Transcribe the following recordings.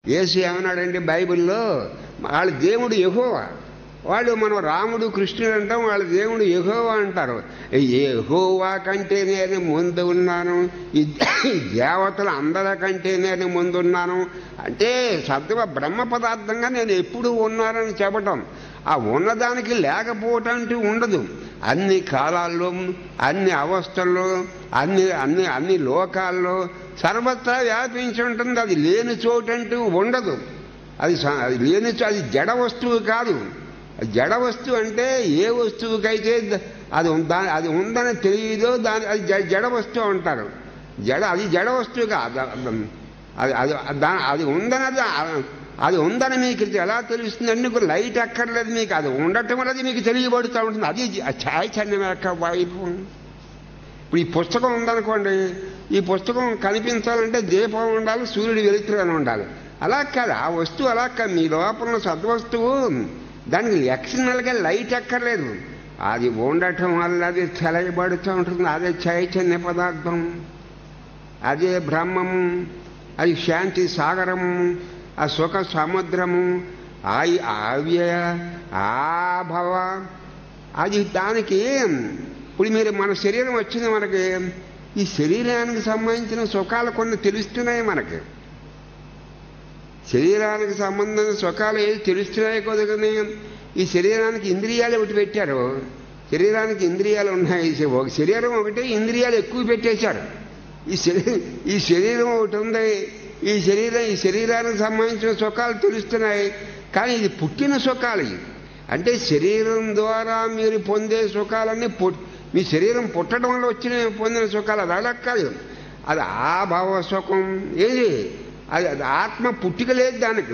యేసు ఏమన్నాడంటే బైబిల్లో వాళ్ళ దేవుడు యెహోవా వాళ్ళు మనం రాముడు కృష్ణుడు అంటాం వాళ్ళ దేవుడు యెహోవా అంటారు యెహోవా కంటే నేను ముందు ఉన్నాను ఈ దేవతలు అందరికంటే నేను ముందున్నాను అంటే సత్వ బ్రహ్మ పదార్థంగా నేను ఎప్పుడు ఉన్నానని చెప్పటం ఆ ఉన్నదానికి లేకపోవటం అంటూ ఉండదు అన్ని కాలాల్లో అన్ని అవస్థల్లో అన్ని అన్ని అన్ని లోకాల్లో సర్వత్రా వ్యాపించి ఉంటుంది అది లేని చోటంటూ ఉండదు అది స- అది లేని చో- అది జడ వస్తువు కాదు జడ వస్తువు అంటే ఏ వస్తువుకైతే ద- అది ఉం- దా- అది ఉందని తెలియదో దాని అది జ- జడ వస్తువు అంటారు జడ అది జడ వస్తువు కాదు అది అది దా- అది ఉందన్నది ఆ- అది ఉందని మీకు ఎలా తెలుస్తుంది మీకు లైట్ అక్కర్లేదు మీకు అది ఉండటం అనేది మీకు తెలియబడుతూ ఉంటుంది అది జ- ఛాయచన్యం యొక్క వైపు ఇప్పుడు ఈ పుస్తకం ఉందనుకోండి ఈ పుస్తకం కనిపించాలంటే దీపం ఉండాలి సూర్యుడు వెలుతురు ఉండాలి అలా కాదు ఆ వస్తువు అలా కాదు మీ లోపల ఉన్న సద్వస్తువు దానికి ఎక్స్టర్నల్గా లైట్ ఎక్కర్లేదు అది ఉండటం వల్ల అది తెలయబడుతూ ఉంటుంది అదే చైతన్య పదార్థం అదే బ్రహ్మము అది శాంతి సాగరము ఆ సుఖ సముద్రము ఆయి ఆవ్యయ ఆభవ అది దానికి ఇప్పుడు మీరు మన శరీరం వచ్చింది మనకి ఈ శరీరానికి సంబంధించిన సుఖాలు కొన్ని తెలుస్తున్నాయి మనకి శరీరానికి సంబంధించిన సుఖాలు ఏది తెలుస్తున్నాయి కొద్దిగానే ఈ శరీరానికి ఇంద్రియాలు ఒకటి పెట్టారు శరీరానికి ఇంద్రియాలు ఉన్నాయి ఒక శరీరం ఒకటి ఇంద్రియాలు ఎక్కువ పెట్టేశారు ఈ శరీరం ఈ శరీరం ఒకటి ఉంది ఈ శరీరం ఈ శరీరానికి సంబంధించిన సుఖాలు తెలుస్తున్నాయి కానీ ఇది పుట్టిన సుఖాలు ఇవి. అంటే శరీరం ద్వారా మీరు పొందే సుఖాలన్నీ పుట్- మీ శరీరం పుట్టడం వల్ల వచ్చిన పొందిన సుఖాలు అది అలా కాదు అది ఆ భావ సుఖం ఏది అది అది ఆత్మ పుట్టిక లేదు దానికి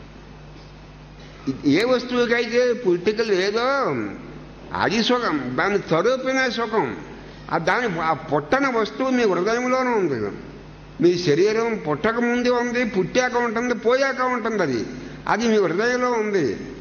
ఏ వస్తువుకైతే పుట్టిక లేదో అది సుఖం దాని తరుపిన సుఖం ఆ దాని ఆ పుట్టని వస్తువు మీ హృదయంలోనే ఉంది మీ శరీరం పుట్టక ముందు ఉంది పుట్టాక ఉంటుంది పోయాక ఉంటుంది అది అది మీ హృదయంలో ఉంది